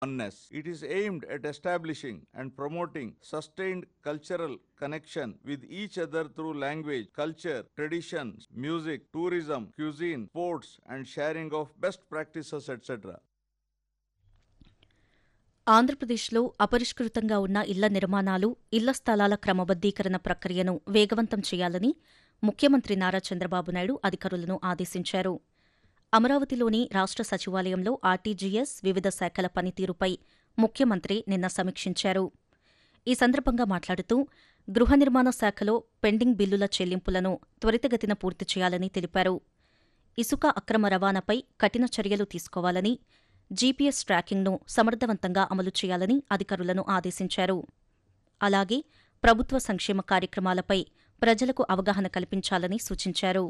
oneness. It is aimed at establishing and promoting sustained cultural connection with each other through language, culture, traditions, music, tourism, cuisine, sports, and sharing of best practices, etc. ఆంధ్రప్రదేశ్లో అపరిష్కృతంగా ఉన్న ఇళ్ల నిర్మాణాలు ఇళ్ల స్థలాల క్రమబద్దీకరణ ప్రక్రియను వేగవంతం చేయాలని ముఖ్యమంత్రి నారా చంద్రబాబు నాయుడు అధికారులను ఆదేశించారు అమరావతిలోని రాష్ట్ర సచివాలయంలో ఆర్టీజీఎస్ వివిధ శాఖల పనితీరుపై ముఖ్యమంత్రి నిన్న సమీక్షించారు ఈ సందర్భంగా మాట్లాడుతూ గృహ నిర్మాణ శాఖలో పెండింగ్ బిల్లుల చెల్లింపులను త్వరితగతిన పూర్తి చేయాలని తెలిపారు ఇసుక అక్రమ రవాణాపై కఠిన చర్యలు తీసుకోవాలని జీపీఎస్ ట్రాకింగ్ను సమర్థవంతంగా అమలు చేయాలని అధికారులను ఆదేశించారు అలాగే ప్రభుత్వ సంక్షేమ కార్యక్రమాలపై ప్రజలకు అవగాహన కల్పించాలని సూచించారు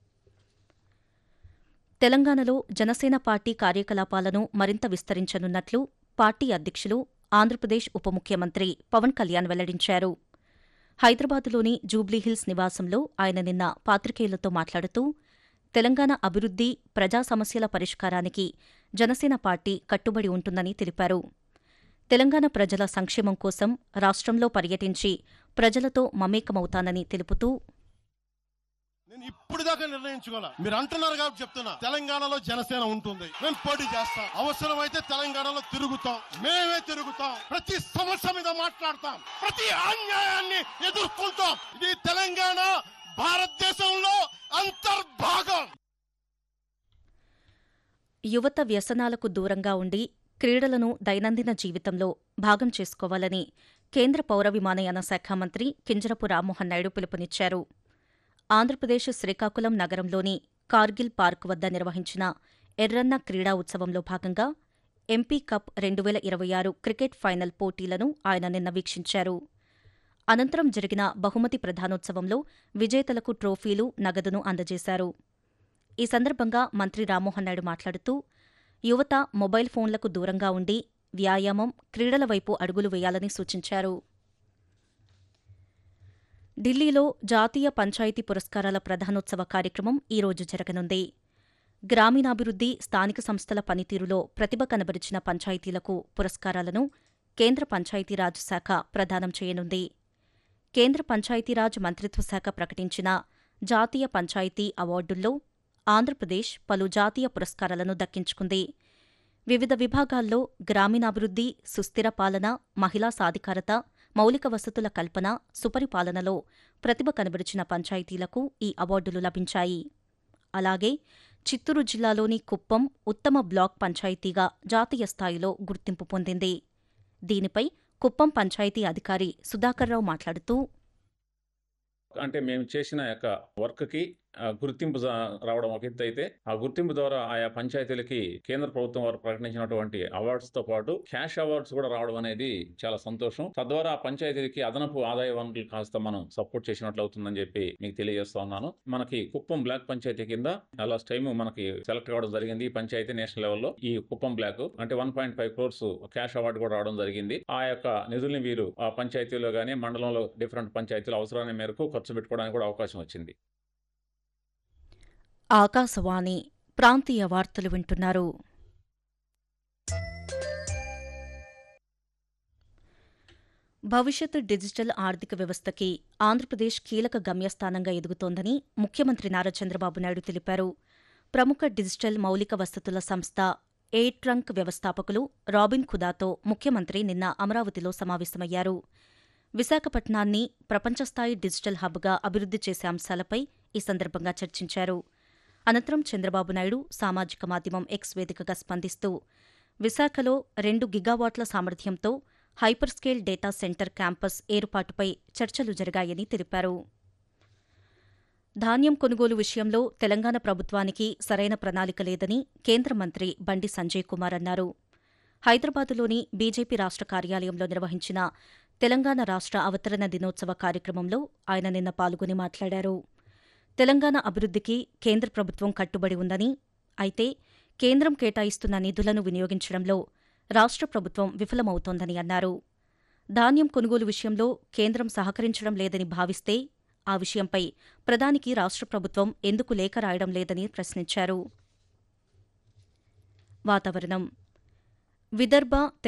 తెలంగాణలో జనసేన పార్టీ కార్యకలాపాలను మరింత విస్తరించనున్నట్లు పార్టీ అధ్యక్షులు ఆంధ్రప్రదేశ్ ఉప ముఖ్యమంత్రి పవన్ కళ్యాణ్ వెల్లడించారు హైదరాబాదులోని జూబ్లీహిల్స్ నివాసంలో ఆయన నిన్న పాత్రికేయులతో మాట్లాడుతూ తెలంగాణ అభివృద్ధి ప్రజా సమస్యల పరిష్కారానికి జనసేన పార్టీ కట్టుబడి ఉంటుందని తెలిపారు తెలంగాణ ప్రజల సంక్షేమం కోసం రాష్ట్రంలో పర్యటించి ప్రజలతో మమేకమవుతానని తెలుపుతూ నేను ఇప్పుడు దాకా నిర్ణయించుకోవాలా మీరు అంటున్నారు కాబట్టి చెప్తున్నా తెలంగాణలో జనసేన ఉంటుంది మేము పోటీ చేస్తాం అవసరమైతే తెలంగాణలో తిరుగుతాం మేమే తిరుగుతాం ప్రతి సమస్య మీద మాట్లాడతాం ప్రతి అన్యాయాన్ని ఎదుర్కొంటాం ఇది తెలంగాణ భారతదేశంలో అంతర్భాగం యువత వ్యసనాలకు దూరంగా ఉండి క్రీడలను దైనందిన జీవితంలో భాగం చేసుకోవాలని కేంద్ర పౌర విమానయాన శాఖ మంత్రి కింజరపు రామ్మోహన్ నాయుడు పిలుపునిచ్చారు ఆంధ్రప్రదేశ్ శ్రీకాకుళం నగరంలోని కార్గిల్ పార్క్ వద్ద నిర్వహించిన ఎర్రన్న క్రీడా ఉత్సవంలో భాగంగా ఎంపీ కప్ రెండు వేల ఇరవై ఆరు క్రికెట్ ఫైనల్ పోటీలను ఆయన నిన్న వీక్షించారు అనంతరం జరిగిన బహుమతి ప్రధానోత్సవంలో విజేతలకు ట్రోఫీలు నగదును అందజేశారు ఈ సందర్భంగా మంత్రి రామ్మోహన్ నాయుడు మాట్లాడుతూ యువత మొబైల్ ఫోన్లకు దూరంగా ఉండి వ్యాయామం క్రీడల వైపు అడుగులు వేయాలని సూచించారు ఢిల్లీలో జాతీయ పంచాయతీ పురస్కారాల ప్రధానోత్సవ కార్యక్రమం ఈరోజు జరగనుంది గ్రామీణాభివృద్ధి స్థానిక సంస్థల పనితీరులో ప్రతిభ కనబరిచిన పంచాయతీలకు పురస్కారాలను కేంద్ర పంచాయతీరాజ్ శాఖ ప్రదానం చేయనుంది కేంద్ర పంచాయతీరాజ్ మంత్రిత్వ శాఖ ప్రకటించిన జాతీయ పంచాయతీ అవార్డుల్లో ఆంధ్రప్రదేశ్ పలు జాతీయ పురస్కారాలను దక్కించుకుంది వివిధ విభాగాల్లో గ్రామీణాభివృద్ధి సుస్థిర పాలన మహిళా సాధికారత మౌలిక వసతుల కల్పన సుపరిపాలనలో ప్రతిభ కనబరిచిన పంచాయతీలకు ఈ అవార్డులు లభించాయి అలాగే చిత్తూరు జిల్లాలోని కుప్పం ఉత్తమ బ్లాక్ పంచాయతీగా జాతీయ స్థాయిలో గుర్తింపు పొందింది దీనిపై కుప్పం పంచాయతీ అధికారి సుధాకర్రావు మాట్లాడుతూ అంటే మేము చేసిన యొక్క వర్క్ కి ఆ, గుర్తింపు జా- రావడం ఒక ఎత్తు అయితే ఆ గుర్తింపు ద్వారా ఆయా పంచాయతీలకి కేంద్ర ప్రభుత్వం వారు ప్రకటించినటువంటి అవార్డ్స్ తో పాటు క్యాష్ అవార్డ్స్ కూడా రావడం అనేది చాలా సంతోషం తద్వారా ఆ పంచాయతీలకి అదనపు ఆదాయ వనరులు కాస్త మనం సపోర్ట్ చేసినట్లు అవుతుందని చెప్పి మీకు తెలియజేస్తా ఉన్నాను మనకి కుప్పం బ్లాక్ పంచాయతీ కింద లాస్ట్ టైం మనకి సెలెక్ట్ కావడం జరిగింది ఈ పంచాయతీ నేషనల్ లెవెల్లో ఈ కుప్పం బ్లాక్ అంటే one point five crores cash award కూడా రావడం జరిగింది ఆ యొక్క నిధుల్ని వీరు ఆ పంచాయతీలో గానీ మండలంలో డిఫరెంట్ పంచాయతీల అవసరాన్ని మేరకు ఖర్చు పెట్టుకోవడానికి కూడా అవకాశం వచ్చింది ఆకాశవాణి ప్రాంతీయ వార్తలు వింటున్నారు భవిష్యత్ డిజిటల్ ఆర్థిక వ్యవస్థకి ఆంధ్రప్రదేశ్ కీలక గమ్యస్థానంగా ఎదుగుతోందని ముఖ్యమంత్రి నారా చంద్రబాబు నాయుడు తెలిపారు ప్రముఖ డిజిటల్ మౌలిక వసతుల సంస్థ ఏ ట్రంక్ వ్యవస్థాపకులు రాబిన్ ఖుదాతో ముఖ్యమంత్రి నిన్న అమరావతిలో సమావేశమయ్యారు విశాఖపట్నాన్ని ప్రపంచస్థాయి డిజిటల్ హబ్గా అభివృద్ధి చేసే అంశాలపై ఈ సందర్భంగా చర్చించారు అనంతరం చంద్రబాబు నాయుడు సామాజిక మాధ్యమం ఎక్స్ వేదికగా స్పందిస్తూ విశాఖలో రెండు గిగావాట్ల సామర్థ్యంతో hyper scale data centre campus ఏర్పాటుపై చర్చలు జరిగాయని తెలిపారు ధాన్యం కొనుగోలు విషయంలో తెలంగాణ ప్రభుత్వానికి సరైన ప్రణాళిక లేదని కేంద్ర మంత్రి బండి సంజయ్ కుమార్ అన్నారు హైదరాబాదులోని బీజేపీ రాష్ట్ర కార్యాలయంలో నిర్వహించిన తెలంగాణ రాష్ట్ర అవతరణ దినోత్సవ కార్యక్రమంలో ఆయన నిన్న పాల్గొని మాట్లాడారు తెలంగాణ అభివృద్ధికి కేంద్ర ప్రభుత్వం కట్టుబడి ఉందని అయితే కేంద్రం కేటాయిస్తున్న నిధులను వినియోగించడంలో రాష్ట్ర ప్రభుత్వం విఫలమవుతోందని అన్నారు ధాన్యం కొనుగోలు విషయంలో కేంద్రం సహకరించడం లేదని భావిస్తే ఆ విషయంపై ప్రధానికి రాష్ట్ర ప్రభుత్వం ఎందుకు లేఖ రాయడం లేదని ప్రశ్నించారు వాతావరణం విదర్భ